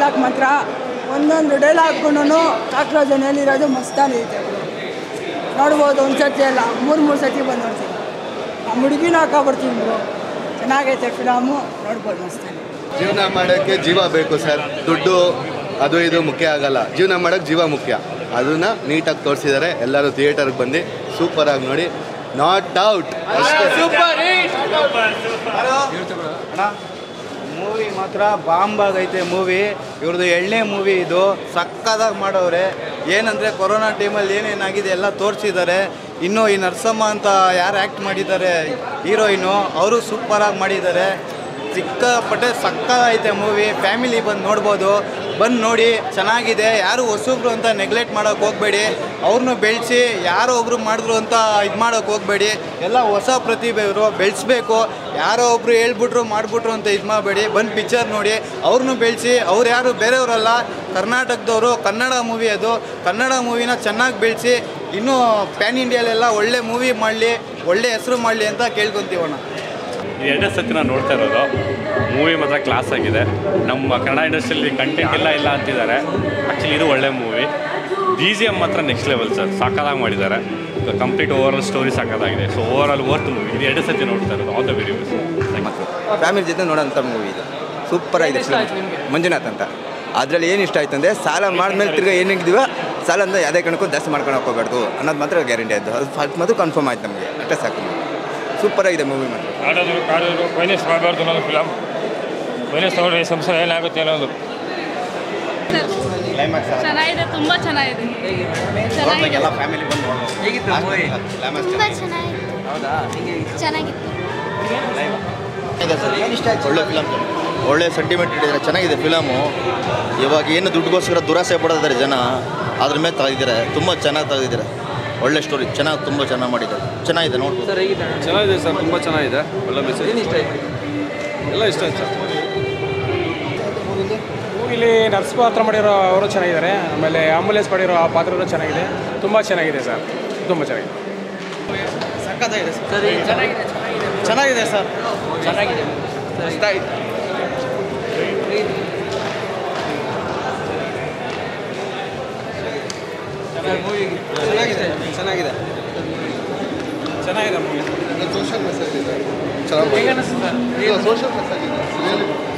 Dialogue ಮಾತ್ರ ಒಂದೊಂದು ಡೈಲಾಗ್ಗೂ ಕಾಕ್ರೋಜನಲ್ಲಿರೋದು ಮಸ್ತಾನಿ ಐತೆ ನೋಡ್ಬೋದು ಒಂದು ಸತಿ ಅಲ್ಲ ಮೂರು ಮೂರು ಸತಿ ಬಂದು ನೋಡ್ತೀನಿ ಆ ಹುಡುಗಿನ ಹಾಕೊಬರ್ತೀನಿ ಬ್ರೋ ಚೆನ್ನಾಗೈತೆ ಫಿಲಮು ನೋಡ್ಬೋದು ಮಸ್ತಾನಿ ಜೀವನ ಮಾಡೋಕ್ಕೆ ಜೀವ ಬೇಕು ಸರ್ ದುಡ್ಡು ಅದು ಇದು ಮುಖ್ಯ ಆಗಲ್ಲ ಜೀವನ ಮಾಡೋಕ್ಕೆ ಜೀವ ಮುಖ್ಯ ಅದನ್ನ ನೀಟಾಗಿ ತೋರಿಸಿದ್ದಾರೆ ಎಲ್ಲರೂ ಥಿಯೇಟರ್ಗೆ ಬಂದು ಸೂಪರಾಗಿ ನೋಡಿ ನಾಟ್ ಔಟ್ ಅಷ್ಟೇ ಮೂವಿ ಮಾತ್ರ ಬಾಂಬ್ ಆಗೈತೆ ಮೂವಿ ಇವ್ರದ್ದು ಎಣ್ಣೆ ಮೂವಿ ಇದು ಸಕ್ಕದಾಗಿ ಮಾಡವ್ರೆ ಏನಂದರೆ ಕೊರೋನಾ ಟೈಮಲ್ಲಿ ಏನೇನಾಗಿದೆ ಎಲ್ಲ ತೋರಿಸಿದ್ದಾರೆ ಇನ್ನು ಈ ನರಸಮ್ಮ ಅಂತ ಯಾರು ಆ್ಯಕ್ಟ್ ಮಾಡಿದ್ದಾರೆ ಹೀರೋಯಿನು ಅವರು ಸೂಪರಾಗಿ ಮಾಡಿದ್ದಾರೆ ಸಿಕ್ಕಾಪಟ್ಟೆ ಸಕ್ಕದಾಗೈತೆ ಮೂವಿ ಫ್ಯಾಮಿಲಿ ಬಂದು ನೋಡ್ಬೋದು ಬಂದು ನೋಡಿ ಚೆನ್ನಾಗಿದೆ ಯಾರು ಹೊಸಬ್ರು ಅಂತ ನೆಗ್ಲೆಕ್ಟ್ ಮಾಡೋಕೆ ಹೋಗಬೇಡಿ ಅವ್ರನ್ನೂ ಬೆಳೆಸಿ ಯಾರೋ ಒಬ್ರು ಮಾಡಿದ್ರು ಅಂತ ಇದು ಮಾಡೋಕೆ ಹೋಗಬೇಡಿ ಎಲ್ಲ ಹೊಸ ಪ್ರತಿಭೆ ಇವರು ಬೆಳೆಸ್ಬೇಕು ಯಾರೋ ಒಬ್ರು ಹೇಳ್ಬಿಟ್ರು ಮಾಡಿಬಿಟ್ರು ಅಂತ ಇದು ಮಾಡಬೇಡಿ ಬಂದು ಪಿಕ್ಚರ್ ನೋಡಿ ಅವ್ರನ್ನೂ ಬೆಳೆಸಿ ಅವ್ರು ಯಾರು ಬೇರೆಯವರಲ್ಲ ಕರ್ನಾಟಕದವರು ಕನ್ನಡ ಮೂವಿ ಅದು ಕನ್ನಡ ಮೂವಿನ ಚೆನ್ನಾಗಿ ಬೆಳೆಸಿ ಇನ್ನೂ ಪ್ಯಾನ್ ಇಂಡಿಯಾಲೆಲ್ಲ ಒಳ್ಳೆ ಮೂವಿ ಮಾಡಲಿ ಒಳ್ಳೆ ಹೆಸರು ಮಾಡಲಿ ಅಂತ ಕೇಳ್ಕೊತೀವಣ್ಣ ಇದು ಎರಡನೇ ಸತಿ ನಾನು ನೋಡ್ತಾ ಇರೋದು ಮೂವಿ ಮಾತ್ರ ಕ್ಲಾಸ್ ಆಗಿದೆ ನಮ್ಮ ಕನ್ನಡ ಇಂಡಸ್ಟ್ರಿಯಲ್ಲಿ ಕಂಟೆಂಟ್ ಇಲ್ಲ ಇಲ್ಲ ಅಂತಿದ್ದಾರೆ ಆ್ಯಕ್ಚುಲಿ ಇದು ಒಳ್ಳೆ ಮೂವಿ ಬಿ ಜಿ ಎಮ್ ಮಾತ್ರ ನೆಕ್ಸ್ಟ್ ಲೆವೆಲ್ ಸರ್ ಸಾಕಾಗಿ ಮಾಡಿದ್ದಾರೆ ಕಂಪ್ಲೀಟ್ ಓವರ್ ಆಲ್ ಸ್ಟೋರಿ ಸಾಕಾಗಿದೆ so overall worth movie ಇದು ಎರಡನೇ ಸತಿ ನೋಡ್ತಾ ಇರೋದು ಆಲ್ ದ ವೆರಿ ಫ್ಯಾಮಿಲಿ ಜೊತೆ ನೋಡೋಂಥ ಮೂವಿ ಇದು ಸೂಪರ್ ಆಗಿದೆ film. ಮಂಜುನಾಥ್ ಅಂತ ಅದರಲ್ಲಿ ಏನು ಇಷ್ಟ ಆಯ್ತು ಅಂದರೆ ಸಾಲ ಮಾಡಿದ್ಮೇಲೆ ತಿರ್ಗಾ ಏನಿದ್ದೀವೋ ಸಾಲ ಅಂತ ಯಾವುದೇ ಕಾರಣಕ್ಕೂ ಜಾಸ್ತಿ ಮಾಡ್ಕೊಂಡು ಹೋಗ್ಬಾರ್ದು ಅನ್ನೋದು ಮಾತ್ರ ಗ್ಯಾರಂಟಿ ಆಯಿತು ಅದು ಫಸ್ಟ್ ಮಾತ್ರ ಕನ್ಫರ್ಮ್ ಆಯ್ತು ನಮಗೆ ಅಷ್ಟೇ ಸಾಕು ಸೂಪರ್ ಆಗಿದೆ ಮೂವಿ ಮಾತ್ರ ಆಡೋದು ಕಾಡೋದು ಫೈನಾನ್ಸ್ ಮಾಡಬಾರ್ದು ಅನ್ನೋದು ಫಿಲಮ್ ಫೈನಾನ್ಸ್ ತಗೊಂಡ್ರೆ ಸಂಸಾರ ಏನಾಗುತ್ತೆ ಅನ್ನೋದು ಚೆನ್ನಾಗಿದೆ ತುಂಬ ಚೆನ್ನಾಗಿದೆ ಚೆನ್ನಾಗಿದೆ ಫ್ಯಾಮಿಲಿ ಬಂದು ತುಂಬ ಚೆನ್ನಾಗಿತ್ತು ಚೆನ್ನಾಗಿತ್ತು ಒಳ್ಳೆ ಫಿಲಮ್ ಒಳ್ಳೆ ಸೆಂಟಿಮೆಂಟ್ ಇಟ್ಟಿದ್ದಾರೆ ಚೆನ್ನಾಗಿದೆ ಫಿಲಮು ಇವಾಗ ಏನು ದುಡ್ಡುಗೋಸ್ಕರ ದುರಾಸೆ ಪಡೋದಾರೆ ಜನ ಅದ್ರ ಮೇಲೆ ತೆಗೆದಿದ್ದಾರೆ ತುಂಬ ಚೆನ್ನಾಗಿ ತೆಗೆದಿದ್ದಾರೆ ಒಳ್ಳೆ ಸ್ಟೋರಿ ಚೆನ್ನಾಗಿ ತುಂಬ ಚೆನ್ನಾಗಿ ಮಾಡಿದ್ದಾರೆ ಚೆನ್ನಾಗಿದೆ ನೋಡ್ಬೋದು ಚೆನ್ನಾಗಿದೆ ಸರ್ ತುಂಬ ಚೆನ್ನಾಗಿದೆ ಒಳ್ಳೆ ಮೆಸೇಜ್ ಎಲ್ಲ ಇಷ್ಟ ಆಯ್ತು ಸರ್ ಇಲ್ಲಿ ನರ್ಸ್ ಪಾತ್ರ ಮಾಡಿರೋ ಅವರು ಚೆನ್ನಾಗಿದ್ದಾರೆ ಆಮೇಲೆ ಆಂಬುಲೆನ್ಸ್ ಮಾಡಿರೋ ಆ ಪಾತ್ರನೂ ಚೆನ್ನಾಗಿದೆ ತುಂಬ ಚೆನ್ನಾಗಿದೆ ಸರ್ ತುಂಬ ಚೆನ್ನಾಗಿದೆ ಸಕ್ಕತ್ತಾಗಿದೆ ಸರ್ ಚೆನ್ನಾಗಿದೆ ಸರ್ ಚೆನ್ನಾಗಿದೆ ಚೆನ್ನಾಗಿದೆ ಚೆನ್ನಾಗಿದೆ ಚೆನ್ನಾಗಿದೆ ಮೂವಿ ಸೋಷಿಯಲ್ ಮೆಸೇಜ್ ಇದೆ ಚೆನ್ನಾಗಿ ಸೋಷಿಯಲ್ ಮೆಸೇಜ್ ಇದೆ